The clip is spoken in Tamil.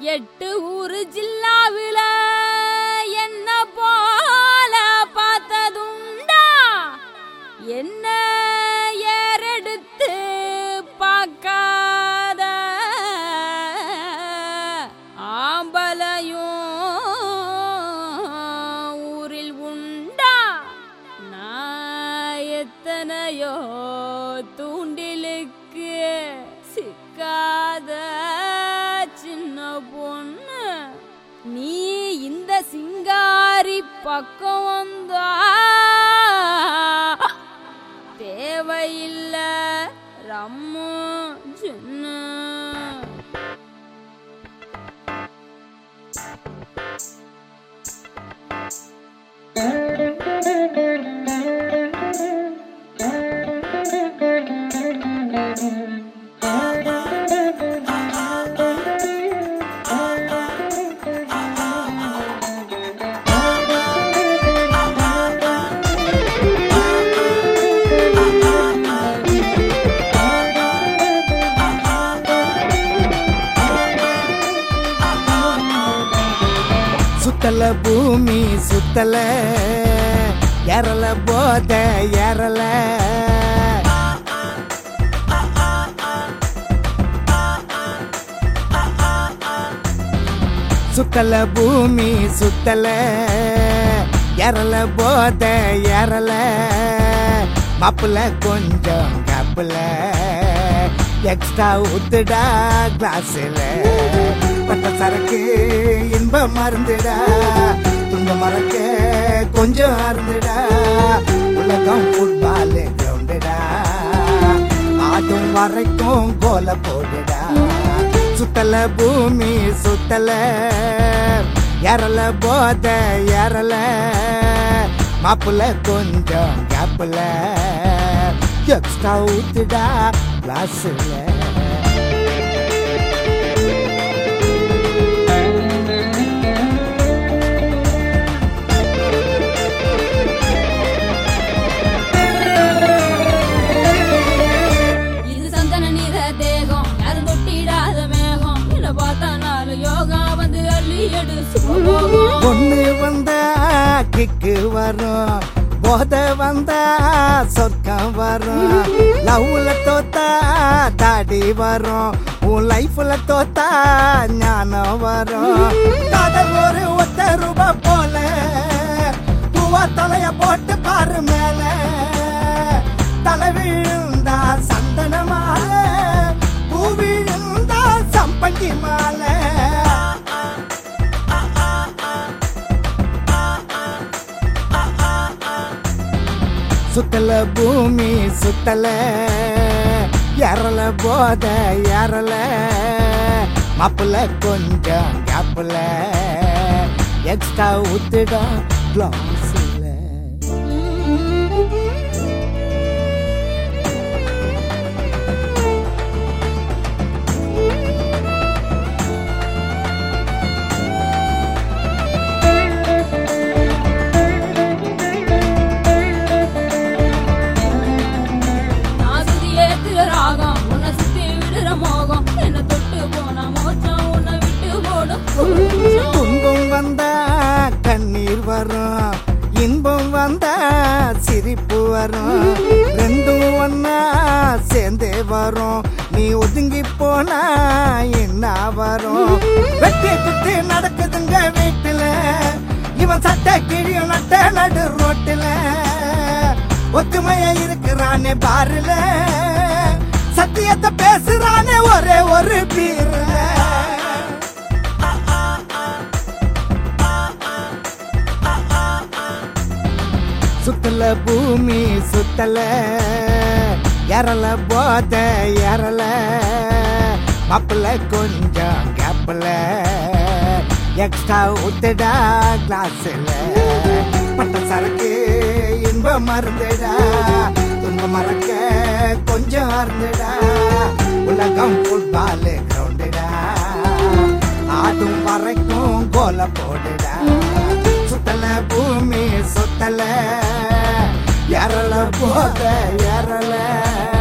எட்டு ஊரு ஜில்லாவில என்ன போல பார்த்ததுண்டா என்ன ஏறெடுத்து பார்க்காத ஆம்பலையும் ஊரில் உண்டா நான் எத்தனையோ தூண்டிலுக்கு சிக்காத சின்ன பொண்ணு நீ இந்த சிங்காரி பக்கம் வந்தா தேவையில்ல ரம்மு சின்ன சுத்தல பூமி சுத்தல எரல போத எரல சுத்தல பூமி சுத்தல எரல போத எரல மாப்பிள்ள கொஞ்சம் கப்புல எக்ஸ்ட்ரா ஊத்துடா கிளாஸ்ல பட்ட சரக்கு இன்பம் மருந்துடா துன்ப மறக்க கொஞ்சம் அருந்துடா உலகம் ஃபுட்பால் கிரவுண்டுடா ஆடும் வரைக்கும் கோல போடுடா சுத்தல பூமி சுத்தல எரல போத எரல மாப்புல கொஞ்சம் கேப்புல எக்ஸ்ட்ரா ஊத்துடா கிளாஸ்ல இது சந்தன நிற தேகம் யாரும் தொட்டிடாத மேகம் என்ன பார்த்தா நாலு யோகா வந்து அள்ளி எடு சுகபோகம் பொண்ணு வந்தா கிக்கு வரும் போத வந்தா சொர்க்கம் வரும் லவ்ல தோத்தா தாடி வரும் உன் லைஃப்ல தோத்தா ஞானம் வரும் காதல் ஒரு ஒத்த ரூபா போல பூவா தலைய போட்டு பாரு மேல தலை விழுந்தா சந்தன மாலை பூ விழுந்தா சம்பங்கி மாலை சுத்தல பூமி சுத்தல எரல போத எரல மாப்பிள்ள கொஞ்சம் கேப்புல எக்ஸ்ட்ரா ஊத்துடா கிளாஸ்ல நான் சுத்தி ஏத்துற ராகம் உன்னை சுத்தி விடுற மோகம் என்ன தொட்டு போன மோச்சம் உன்னை விட்டு போடும் கூச்சம். துன்பம் வந்தா கண்ணீர் வரும் இன்பம் வந்தா சிரிப்பு வரும் ரெண்டும் ஒன்னா சேர்ந்தே வரும் நீ ஒதுங்கி போனா என்ன வரும் வெட்டி குத்தி நடக்குதுங்க வீட்டுல இவன் சட்டை கிழியும் நட்ட நடு ரோட்டுல ஒத்துமையா இருக்கிறானே பாருல சத்தியத்தை பேசுறானே ஒரே ஒரு பீர சுத்தல பூமி சுத்தல எரல போத எரல மாப்பிள்ள கொஞ்சம் கேப்பல எக்ஸ்ட்ரா ஊத்துடா கிளாஸ்ல பட்ட சரக்கு இன்பம் மருந்துடா துன்ப மறக்க கொஞ்சம் அருந்துடா உலகம் ஃபுட்பால் கிரவுண்டுடா ஆடும் வரைக்கும் கோல போடுடா சுத்தல பூமி சுத்தல எரல போத எரல